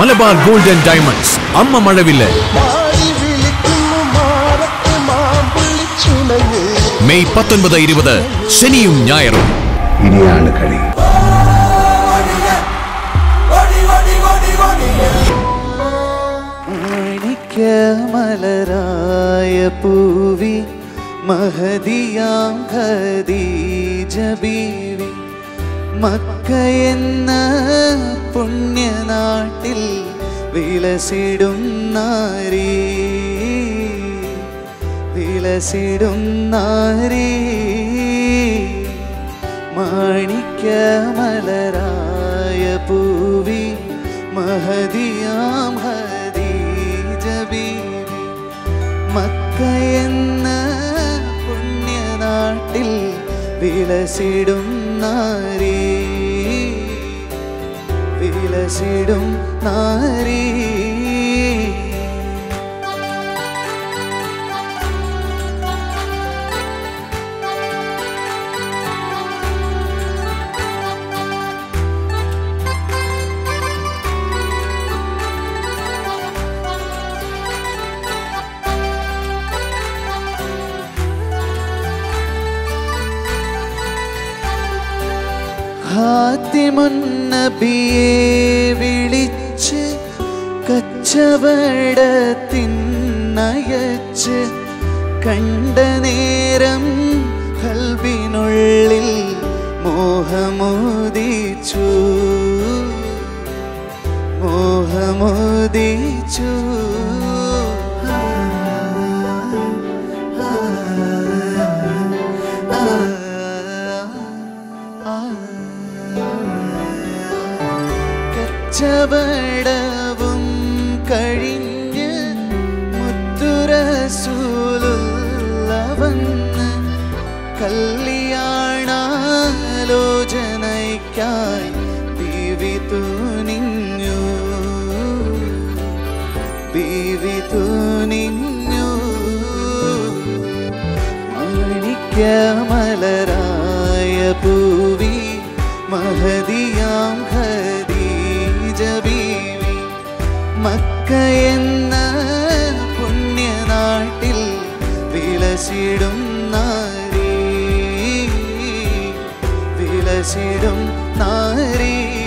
Malabar golden diamonds അമ്മ മഴവില്ല് മാറി വിളിക്കുന്നു മാറത്തെ മാമ്പുള്ളിച്ചുണങ്ങ് മെയ് പത്തൊൻപത് ഇരുപത് ശനിയും ഞായറും ഇനിയാണ് കളി മലരായ പൂവി മഹദിയാം ഖദീജ ബീവി മക്ക എന്ന പുണ്യനാട്ടിൽ വിലസിടും നാരീ വിലസിടും നാരീ മാണിക്യമലരായ പൂവി മഹദിയാം ഹദീജ ബീവി മക്ക എന്ന പുണ്യനാട്ടിൽ വിലസിടും നാരീ വിലസിടും നാരീ ഹാത്തിമുന്നബിയെ വിളിച്ച് കച്ചവടത്തിനയച്ച് കണ്ട നേരം കൽബിനുള്ളിൽ മോഹമോദിച്ചു മോഹമോദിച്ചു കച്ചവടവും കഴിഞ്ഞ് മുത്തുരസൂലുള്ളവന്ന് കല്യാണാലോചനയ്ക്കായി ബീവി തുനിഞ്ഞു ബീവി തുനിഞ്ഞു മാണിക്യമലരായ പൂവി മഹദിയാം ഖദീജ ബീവി മക്ക എന്ന പുണ്യനാട്ടിൽ വിലസിടും നാരീ വിലസിടും നാരീ